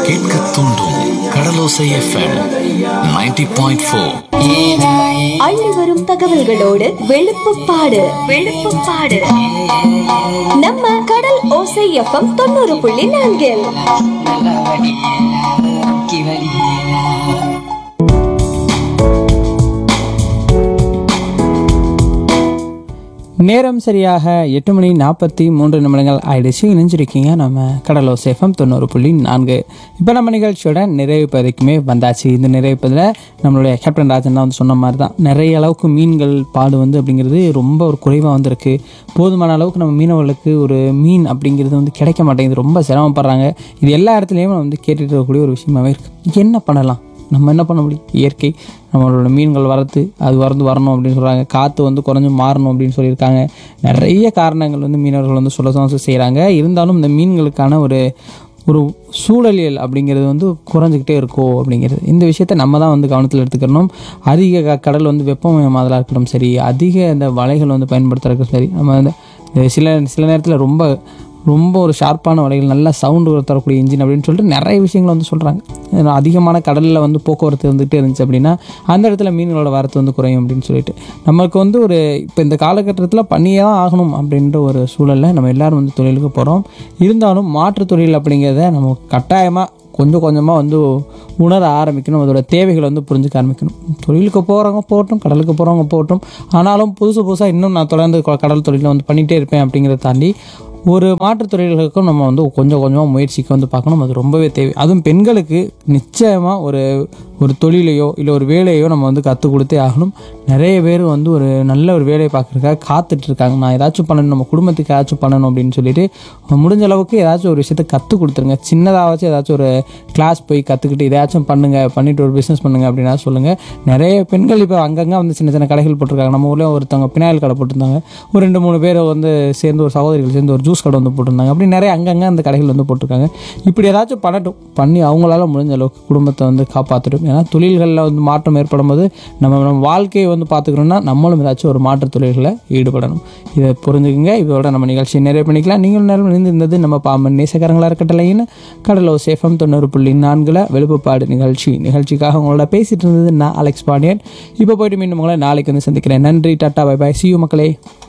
கேட்க தூண்டும் கடலோசை FM 90.4 point four அள்ளி வரும் தகவல்களோடு வெளுப்புப்பாடு வெளுப்புப்பாடு நம்ம கடல் ஓசை எஃப்எம் தொண்ணூறு புள்ளி நான்கில் நல்லா வடி முக்கி வடி நேரம் சரியாக எட்டு மணி நாற்பத்தி மூன்று நிமிடங்கள் ஆயிடுச்சு இணைஞ்சிருக்கீங்க நம்ம கடலோ சேஃபம் தொண்ணூறு புள்ளி நான்கு இப்போ நம்ம நிகழ்ச்சியோட நிறைவு பகுதிக்குமே வந்தாச்சு இந்த நிறைவு பகுதியில் நம்மளுடைய கேப்டன் ராஜன் தான் வந்து சொன்ன மாதிரி தான் நிறைய அளவுக்கு மீன்கள் பாடு வந்து அப்படிங்கிறது ரொம்ப ஒரு குறைவாக வந்திருக்கு போதுமான அளவுக்கு நம்ம மீனவர்களுக்கு ஒரு மீன் அப்படிங்கிறது வந்து கிடைக்க மாட்டேங்குது ரொம்ப சிரமப்படுறாங்க இது எல்லா இடத்துலையும் வந்து கேட்டுட்டு இருக்கக்கூடிய ஒரு விஷயமாவே இருக்குது என்ன பண்ணலாம் நம்ம என்ன பண்ண முடியும் இயற்கை நம்மளோட மீன்கள் வரத்து அது வரந்து வரணும் அப்படின்னு சொல்கிறாங்க காற்று வந்து குறைஞ்சு மாறணும் அப்படின்னு சொல்லியிருக்காங்க நிறைய காரணங்கள் வந்து மீனவர்கள் வந்து சொல்ல தான் செய்கிறாங்க இருந்தாலும் இந்த மீன்களுக்கான ஒரு ஒரு சூழலியல் அப்படிங்கிறது வந்து குறைஞ்சிக்கிட்டே இருக்கோ அப்படிங்கிறது இந்த விஷயத்த நம்ம தான் வந்து கவனத்தில் எடுத்துக்கணும் அதிக க- கடல் வந்து வெப்பமயமாதலாக இருக்கட்டும் சரி அதிக இந்த வலைகள் வந்து பயன்படுத்துறதுக்கும் சரி நம்ம வந்து இந்த சில சில நேரத்தில் ரொம்ப ரொம்ப ஒரு ஷார்ப்பான வலைகள் நல்ல சவுண்டு தரக்கூடிய இன்ஜின் அப்படின்னு சொல்லிட்டு நிறைய விஷயங்கள் வந்து சொல்கிறாங்க அதிகமான கடலில் வந்து போக்குவரத்து வந்துகிட்டே இருந்துச்சு அப்படின்னா அந்த இடத்துல மீன்களோட வரத்து வந்து குறையும் அப்படின்னு சொல்லிட்டு நமக்கு வந்து ஒரு இப்போ இந்த காலகட்டத்தில் பண்ணியே தான் ஆகணும் அப்படின்ற ஒரு சூழலில் நம்ம எல்லாரும் வந்து தொழிலுக்கு போகிறோம் இருந்தாலும் மாற்றுத் தொழில் அப்படிங்கிறத நம்ம கட்டாயமாக கொஞ்சம் கொஞ்சமாக வந்து உணர ஆரம்பிக்கணும் அதோட தேவைகளை வந்து புரிஞ்சுக்க ஆரம்பிக்கணும் தொழிலுக்கு போகிறவங்க போகட்டும் கடலுக்கு போகிறவங்க போகட்டும் ஆனாலும் புதுசு புதுசாக இன்னும் நான் தொடர்ந்து க- கடல் தொழிலை வந்து பண்ணிகிட்டே இருப்பேன் அப்படிங்கிறத தாண்டி ஒரு மாற்றுத் தொழில்களுக்கும் நம்ம வந்து கொஞ்சம் கொஞ்சமாக முயற்சிக்கு வந்து பார்க்கணும் அது ரொம்பவே தேவை அதுவும் பெண்களுக்கு நிச்சயமாக ஒரு ஒரு தொழிலையோ இல்லை ஒரு வேலையோ நம்ம வந்து கற்றுக் கொடுத்தே ஆகணும் நிறைய பேர் வந்து ஒரு நல்ல ஒரு வேலையை பார்க்குறதுக்காக காத்துட்டு இருக்காங்க நான் ஏதாச்சும் பண்ணணும் நம்ம குடும்பத்துக்கு ஏதாச்சும் பண்ணணும் அப்படின்னு சொல்லிட்டு முடிஞ்ச அளவுக்கு ஏதாச்சும் ஒரு விஷயத்தை கற்றுக் கொடுத்துருங்க சின்னதாகச்சும் ஏதாச்சும் ஒரு கிளாஸ் போய் கற்றுக்கிட்டு இதையாச்சும் பண்ணுங்க பண்ணிட்டு ஒரு பிஸ்னஸ் பண்ணுங்க அப்படின்னா சொல்லுங்கள் நிறைய பெண்கள் இப்போ அங்கங்கே வந்து சின்ன சின்ன கடைகள் போட்டிருக்காங்க நம்ம ஊரில் ஒருத்தவங்க பினாயில் கடை போட்டிருந்தாங்க ஒரு ரெண்டு மூணு பேர் வந்து சேர்ந்து ஒரு சகோதரிகள் சேர்ந்து ஒரு ஜூஸ் கடை வந்து போட்டிருந்தாங்க அப்படி நிறைய அங்கங்கே அந்த கடைகள் வந்து போட்டிருக்காங்க இப்படி ஏதாச்சும் பண்ணட்டும் பண்ணி அவங்களால முடிஞ்ச அளவுக்கு குடும்பத்தை வந்து காப்பாற்றட்டும் ஏன்னா தொழில்களில் வந்து மாற்றம் ஏற்படும் போது நம்ம நம்ம வாழ்க்கையை வந்து பார்த்துக்கணும்னா நம்மளும் ஏதாச்சும் ஒரு மாற்றுத் தொழில்களை ஈடுபடணும் இதை புரிஞ்சுக்குங்க இதோட நம்ம நிகழ்ச்சியை நிறைவு பண்ணிக்கலாம் நீங்களும் நேரம் இருந்தது நம்ம பாம்பன் நேசக்காரங்களாக இருக்கட்டலைன்னு கடலோ சேஃபம் தொண்ணூறு புள்ளி நான்கில் வெளுப்புப்பாடு நிகழ்ச்சி நிகழ்ச்சிக்காக உங்களோட பேசிட்டு இருந்தது நான் அலெக்ஸ் பாண்டியன் இப்போ போயிட்டு மீண்டும் உங்களை நாளைக்கு வந்து சந்திக்கிறேன் நன்றி டாட்டா பை பாய் சியூ மக்களே